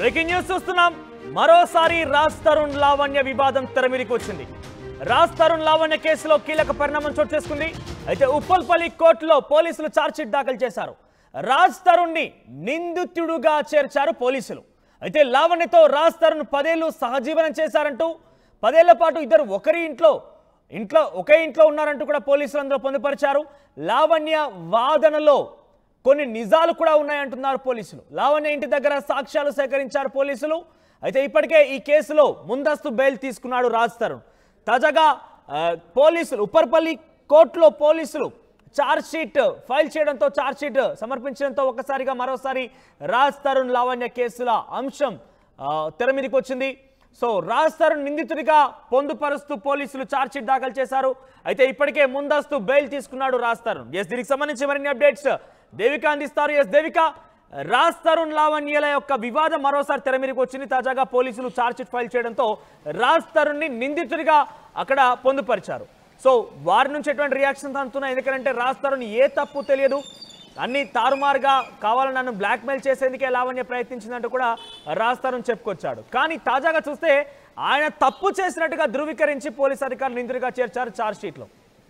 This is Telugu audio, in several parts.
బ్రేకింగ్ న్యూస్ చూస్తున్నాం మరోసారి రాజ్ తరుణ్ లావణ్య వివాదం తెరమిరికి వచ్చింది రాజ్ తరుణ్ లావణ్య కేసులో కీలక పరిణామం చోటు చేసుకుంది అయితే ఉప్పల్పల్లి కోర్టులో పోలీసులు ఛార్జ్షీట్ దాఖలు చేశారు రాజ్ తరుణ్ ని నిందితుడుగా చేర్చారు పోలీసులు అయితే లావణ్యతో రాజ్ తరుణ్ పదేళ్లు సహజీవనం చేశారంటూ పదేళ్ల పాటు ఇద్దరు ఒకరి ఇంట్లో ఇంట్లో ఒకే ఇంట్లో ఉన్నారంటూ కూడా పోలీసులు అందులో పొందుపరిచారు లావణ్య వాదనలో కొన్ని నిజాలు కూడా ఉన్నాయంటున్నారు పోలీసులు లావణ్య ఇంటి దగ్గర సాక్ష్యాలు సేకరించారు పోలీసులు అయితే ఇప్పటికే ఈ కేసులో ముందస్తు బెయిల్ తీసుకున్నాడు రాజ్ తరుణ్ తాజాగా ఆ, పోలీసులు ఉప్పర్పల్లి కోర్టులో పోలీసులు ఛార్జ్ షీట్ ఫైల్ చేయడంతో ఛార్జ్ షీట్ సమర్పించడంతో ఒక్కసారిగా మరోసారి రాజ్ తరుణ్ లావణ్య కేసుల అంశం ఆ, తెర మీదకి వచ్చింది సో రాజ్ తరుణ్ నిందితుడిగా పొందుపరుస్తూ పోలీసులు ఛార్జ్ షీట్ దాఖలు చేశారు అయితే ఇప్పటికే ముందస్తు బెయిల్ తీసుకున్నాడు రాజ్ తరుణ్ ఎస్ దీనికి సంబంధించి మరిన్ని అప్డేట్స్ దేవిక అందిస్తారు ఎస్ దేవిక రాజ్ తరుణ్ లావణ్యల యొక్క వివాదం మరోసారి తెర మీదకి వచ్చింది తాజాగా పోలీసులు ఛార్జ్ షీట్ ఫైల్ చేయడంతో రాజ్ తరుణ్ ని నిందితుడిగా అక్కడ పొందుపరిచారు సో వారి నుంచి ఎటువంటి రియాక్షన్స్ అందుతున్నాయి ఎందుకంటే రాజ్ తరుణ్ ఏ తప్పు తెలియదు అన్ని తారుమారుగా కావాలని నన్ను బ్లాక్మెయిల్ చేసేందుకే లావణ్య ప్రయత్నించిందంటూ కూడా రాజ్ తరుణ్ చెప్పుకొచ్చాడు కానీ తాజాగా చూస్తే ఆయన తప్పు చేసినట్టుగా ధృవీకరించి పోలీస్ అధికారులు నిందితుడిగా చేర్చారు ఛార్జ్ షీట్లో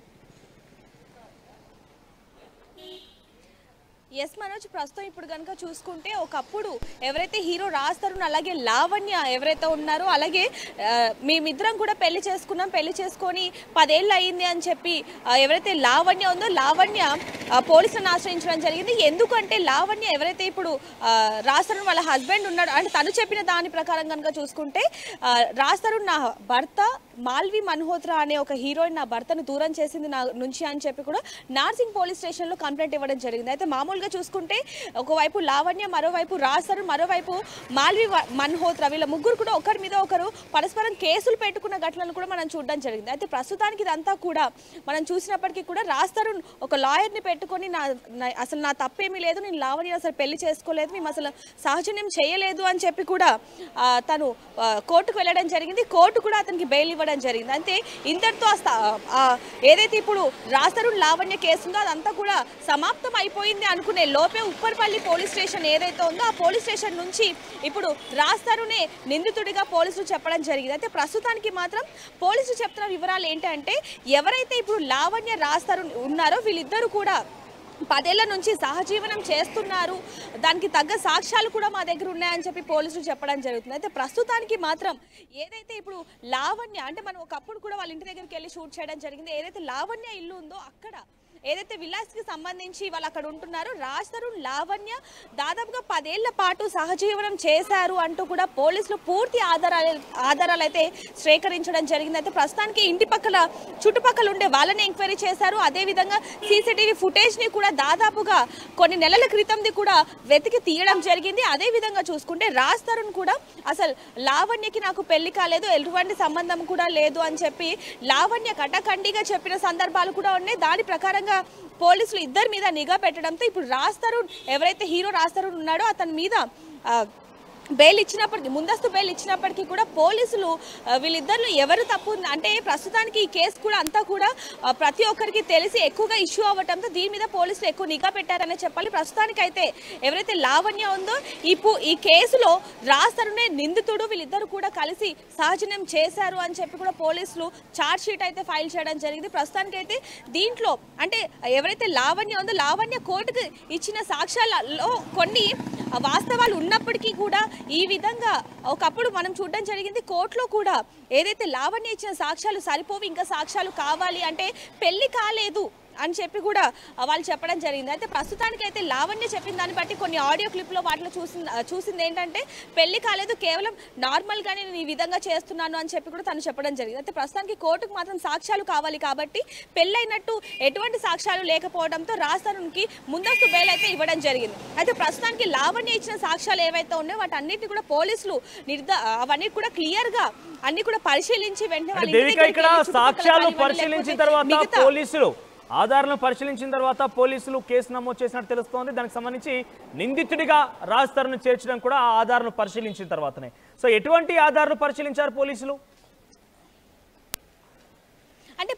ఎస్ మనోజ్ ప్రస్తుతం ఇప్పుడు కనుక చూసుకుంటే ఒకప్పుడు ఎవరైతే హీరో రాస్తారో అలాగే లావణ్య ఎవరైతే ఉన్నారో అలాగే ఆ, మేమిద్దరం కూడా పెళ్లి చేసుకున్నాం పెళ్లి చేసుకొని పదేళ్ళు అయింది అని చెప్పి ఆ, ఎవరైతే లావణ్య ఉందో లావణ్య ఆ, పోలీసులను ఆశ్రయించడం జరిగింది ఎందుకంటే లావణ్య ఎవరైతే ఇప్పుడు రాస్తారు వాళ్ళ హస్బెండ్ ఉన్నాడు అంటే తను చెప్పిన దాని ప్రకారం కనుక చూసుకుంటే రాస్తారు నా భర్త మాల్వి మల్హోత్రా అనే ఒక హీరోయిన్ నా భర్తను దూరం చేసింది నా నుంచి అని చెప్పి కూడా నార్సింగ్ పోలీస్ స్టేషన్లో కంప్లైంట్ ఇవ్వడం జరిగింది అయితే మామూలుగా చూసుకుంటే ఒకవైపు లావణ్య మరోవైపు రాస్తారు మరోవైపు మాల్వి వ- మల్హోత్రా వీళ్ళ ముగ్గురు కూడా ఒకరి మీద ఒకరు పరస్పరం కేసులు పెట్టుకున్న ఘటనలు కూడా మనం చూడడం జరిగింది అయితే ప్రస్తుతానికి ఇదంతా కూడా మనం చూసినప్పటికీ కూడా రాస్తారు ఒక లాయర్ని పెట్టుకొని నా నా- అసలు నా తప్పేమీ లేదు నేను లావణ్య అసలు పెళ్లి చేసుకోలేదు మేము అసలు సహజన్యం చేయలేదు అని చెప్పి కూడా ఆ, తను ఆ, కోర్టుకు వెళ్ళడం జరిగింది కోర్టు కూడా అతనికి బెయిల్ ఇవ్వడం జరిగింది అంతే ఇంతటితో ఆ స్థా- ఆ, ఏదైతే ఇప్పుడు రాస్తారు లావణ్య కేసు ఉందో అదంతా కూడా సమాప్తం అయిపోయింది అనుకునే లోపే ఉప్పర్పల్లి పోలీస్ స్టేషన్ ఏదైతే ఉందో ఆ పోలీస్ స్టేషన్ నుంచి ఇప్పుడు రాస్తారునే నిందితుడిగా పోలీసులు చెప్పడం జరిగింది అయితే ప్రస్తుతానికి మాత్రం పోలీసులు చెప్తున్న వివరాలు ఏంటంటే ఎవరైతే ఇప్పుడు లావణ్య రాస్తారు ఉన్నారో వీళ్ళిద్దరూ కూడా పదేళ్ల నుంచి సహజీవనం చేస్తున్నారు దానికి తగ్గ సాక్ష్యాలు కూడా మా దగ్గర ఉన్నాయని చెప్పి పోలీసులు చెప్పడం జరుగుతుంది అయితే ప్రస్తుతానికి మాత్రం ఏదైతే ఇప్పుడు లావణ్య అంటే మనం ఒకప్పుడు కూడా వాళ్ళ ఇంటి దగ్గరికి వెళ్ళి షూట్ చేయడం జరిగింది ఏదైతే లావణ్య ఇల్లు ఉందో అక్కడ ఏదైతే విలాస్కి సంబంధించి వాళ్ళు అక్కడ ఉంటున్నారో రాజ్ తరుణ్ లావణ్య దాదాపుగా పదేళ్ల పాటు సహజీవనం చేశారు అంటూ కూడా పోలీసులు పూర్తి ఆధారాలు ఆధారాలు అయితే సేకరించడం జరిగింది అయితే ప్రస్తుతానికి ఇంటి పక్కల చుట్టుపక్కల ఉండే వాళ్ళని ఎంక్వైరీ చేశారు అదేవిధంగా సీసీటీవీ ఫుటేజ్ని కూడా దాదాపుగా కొన్ని నెలల క్రితంది కూడా వెతికి తీయడం జరిగింది అదే విధంగా చూసుకుంటే రాజ్ తరుణ్ కూడా అసలు లావణ్యకి నాకు పెళ్లి కాలేదు ఎటువంటి సంబంధం కూడా లేదు అని చెప్పి లావణ్య కటకండిగా చెప్పిన సందర్భాలు కూడా ఉన్నాయి దాని ప్రకారంగా పోలీసులు ఇద్దరి మీద నిఘా పెట్టడంతో ఇప్పుడు రాజ్ తరుణ్ ఎవరైతే హీరో రాజ్ తరుణ్ ఉన్నాడో అతని మీద ఆ, బెయిల్ ఇచ్చినప్పటికీ ముందస్తు బెయిల్ ఇచ్చినప్పటికీ కూడా పోలీసులు ఆ, వీళ్ళిద్దరిలో ఎవరు తప్పు ఉంది అంటే ప్రస్తుతానికి ఈ కేసు కూడా అంతా కూడా ఆ, ప్రతి ఒక్కరికి తెలిసి ఎక్కువగా ఇష్యూ అవ్వడంతో దీని మీద పోలీసులు ఎక్కువ నిఘా పెట్టారనే చెప్పాలి ప్రస్తుతానికి అయితే ఎవరైతే లావణ్య ఉందో ఈ పు- ఈ కేసులో రాస్తరునే నిందితుడు వీళ్ళిద్దరు కూడా కలిసి సహజనం చేశారు అని చెప్పి కూడా పోలీసులు ఛార్జ్ షీట్ అయితే ఫైల్ చేయడం జరిగింది ప్రస్తుతానికి అయితే దీంట్లో అంటే ఎవరైతే లావణ్య ఉందో లావణ్య కోర్టుకు ఇచ్చిన సాక్ష్యాలలో కొన్ని వాస్తవాలు ఉన్నప్పటికీ కూడా ఈ విధంగా ఒకప్పుడు మనం చూడడం జరిగింది కోర్టులో కూడా ఏదైతే లావణ్య ఇచ్చిన సాక్ష్యాలు సరిపోవు ఇంకా సాక్ష్యాలు కావాలి అంటే పెళ్లి కాలేదు అని చెప్పి కూడా ఆ, వాళ్ళు చెప్పడం జరిగింది అయితే ప్రస్తుతానికి అయితే లావణ్య చెప్పిన దాన్ని బట్టి కొన్ని ఆడియో క్లిప్లో వాటిలో చూసింది ఆ, చూసింది ఏంటంటే పెళ్లి కాలేదు కేవలం నార్మల్గానే నేను ఈ విధంగా చేస్తున్నాను అని చెప్పి కూడా తను చెప్పడం జరిగింది అయితే ప్రస్తుతానికి కోర్టుకు మాత్రం సాక్ష్యాలు కావాలి కాబట్టి పెళ్ళైనట్టు ఎటువంటి సాక్ష్యాలు లేకపోవడంతో రాస్తానికి ముందస్తు బెయిల్ అయితే ఇవ్వడం జరిగింది అయితే ప్రస్తుతానికి లావణ్య ఇచ్చిన సాక్ష్యాలు ఏవైతే ఉన్నాయో వాటన్నిటిని కూడా పోలీసులు నిర్ధా అవన్నీ కూడా క్లియర్ గా అన్ని కూడా పరిశీలించి వెంటనే వాళ్ళ అంటే ఇంటి దేవిక దగ్గరికి ఇక్కడ వెళ్ళి చుట్టుపక్కల సాక్ష్యాలు కానివ్వండి, పరిశీలించిన లేకపోతే తర్వాత మిగతా- పోలీసులు ఆధారాలను పరిశీలించిన తర్వాత పోలీసులు కేసు నమోదు చేసినట్టు తెలుస్తోంది దానికి సంబంధించి నిందితుడిగా రాజ్ తరుణ్ చేర్చడం కూడా ఆ ఆధారాలను పరిశీలించిన తర్వాతనే సో ఎటువంటి ఆధారాలు పరిశీలించారు పోలీసులు అంటే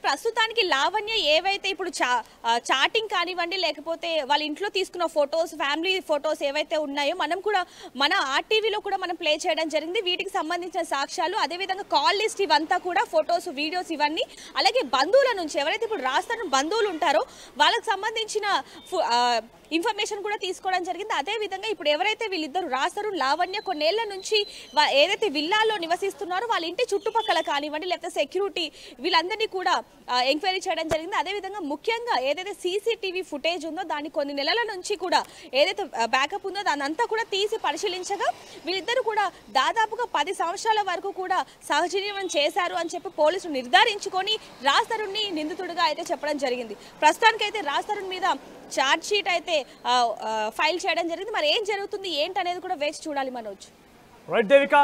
ప్రస్తుతానికి లావణ్య ఏవైతే ఇప్పుడు చా ఆ, చాటింగ్ కానివ్వండి లేకపోతే వాళ్ళ ఇంట్లో తీసుకున్న ఫొటోస్ ఫ్యామిలీ ఫొటోస్ ఏవైతే ఉన్నాయో మనం కూడా మన ఆర్టీవీలో కూడా మనం ప్లే చేయడం జరిగింది వీటికి సంబంధించిన సాక్ష్యాలు అదేవిధంగా కాల్ లిస్ట్ ఇవంతా కూడా ఫొటోస్ వీడియోస్ ఇవన్నీ అలాగే బంధువుల నుంచి ఎవరైతే ఇప్పుడు రాస్తారో బంధువులు ఉంటారో వాళ్ళకి సంబంధించిన ఫు- ఆ, ఇన్ఫర్మేషన్ కూడా తీసుకోవడం జరిగింది అదే విధంగా ఇప్పుడు ఎవరైతే వీళ్ళిద్దరు రాస్తారు లావణ్య కొన్నేళ్ల నుంచి వా- ఏదైతే విల్లాల్లో నివసిస్తున్నారో వాళ్ళ ఇంటి చుట్టుపక్కల కానివ్వండి లేకపోతే సెక్యూరిటీ వీళ్ళందరినీ కూడా ఎంక్వైరీ చేయడం జరిగింది అదే విధంగా ముఖ్యంగా ఏదైతే సీసీటీవీ ఫుటేజ్ ఉందో దాన్ని కొన్ని నెలల నుంచి కూడా ఏదైతే బ్యాకప్ ఉందో దాన్ని అంతా కూడా తీసి పరిశీలించగా వీళ్ళిద్దరు కూడా దాదాపుగా పది సంవత్సరాల వరకు కూడా సహజీవనం చేశారు అని చెప్పి పోలీసులు నిర్ధారించుకొని రాజ్ తరుణ్ని నిందితుడిగా అయితే చెప్పడం జరిగింది ప్రస్తుతానికైతే రాజ్ తరుణ్ మీద ఛార్జ్ షీట్ అయితే ఆ, ఆ, ఫైల్ చేయడం జరిగింది మరి ఏం జరుగుతుంది ఏంటనేది కూడా వేచి చూడాలి మనోజ్ రైట్ దేవిక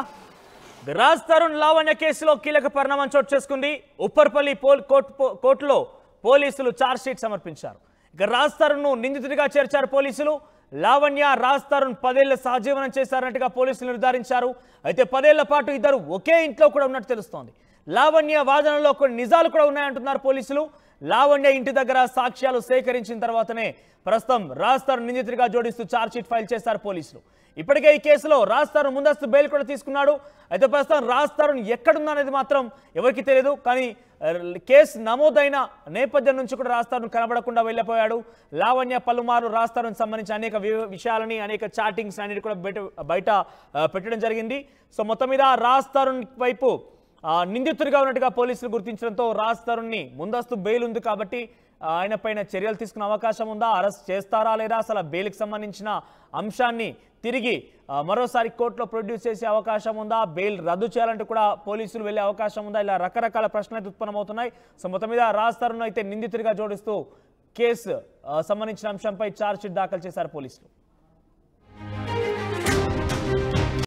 రాజ్ తరుణ్ లావణ్య కేసులో కీలక పరిణామం చోటు చేసుకుంది ఉప్పర్పల్లి పోల్ కోర్టు పో- కోర్టులో పోలీసులు ఛార్జ్ షీట్ సమర్పించారు ఇక రాజ్ తరుణ్ ను నిందితుడిగా చేర్చారు పోలీసులు లావణ్య రాజ్ తరుణ్ పదేళ్ల సహజీవనం చేశారన్నట్టుగా పోలీసులు నిర్ధారించారు అయితే పదేళ్ల పాటు ఇద్దరు ఒకే ఇంట్లో కూడా ఉన్నట్టు తెలుస్తోంది లావణ్య వాదనలో కొన్ని నిజాలు కూడా ఉన్నాయంటున్నారు పోలీసులు లావణ్య ఇంటి దగ్గర సాక్ష్యాలు సేకరించిన తర్వాతనే ప్రస్తుతం రాజ్ తరుణ్ నిందితుడిగా జోడిస్తూ ఛార్జ్షీట్ ఫైల్ చేశారు పోలీసులు ఇప్పటికే ఈ కేసులో రాజ్ తరుణ్ ముందస్తు బెయిల్ కూడా తీసుకున్నాడు అయితే ప్రస్తుతం రాజ్ తరుణ్ ఎక్కడుందనేది మాత్రం ఎవరికి తెలియదు కానీ ఆ, కేసు నమోదైన నేపథ్యం నుంచి కూడా రాజ్ తరుణ్ కనబడకుండా వెళ్ళిపోయాడు లావణ్య పలుమారు రాజ్ తరుణ్ సంబంధించి అనేక వి- విషయాలని అనేక చాటింగ్స్ అన్నిటి కూడా బయట బయట ఆ, పెట్టడం జరిగింది సో మొత్తం మీద రాజ్ తరుణ్ వైపు ఆ, నిందితుడిగా ఉన్నట్టుగా పోలీసులు గుర్తించడంతో రాజ్ తరుణ్ని ముందస్తు బెయిల్ ఉంది కాబట్టి ఆ, ఆయన పైన చర్యలు తీసుకునే అవకాశం ఉందా అరెస్ట్ చేస్తారా లేదా అసలు ఆ బెయిల్కి సంబంధించిన అంశాన్ని తిరిగి ఆ, మరోసారి కోర్టులో ప్రొడ్యూస్ చేసే అవకాశం ఉందా బెయిల్ రద్దు చేయాలంటే కూడా పోలీసులు వెళ్ళే అవకాశం ఉందా ఇలా రకరకాల ప్రశ్నలు అయితే ఉత్పన్నమవుతున్నాయి సో మొత్తం మీద రాజ్ తరుణ్ అయితే నిందితుడిగా జోడిస్తూ కేసు ఆ, సంబంధించిన అంశంపై ఛార్జ్షీట్ దాఖలు చేశారు పోలీసులు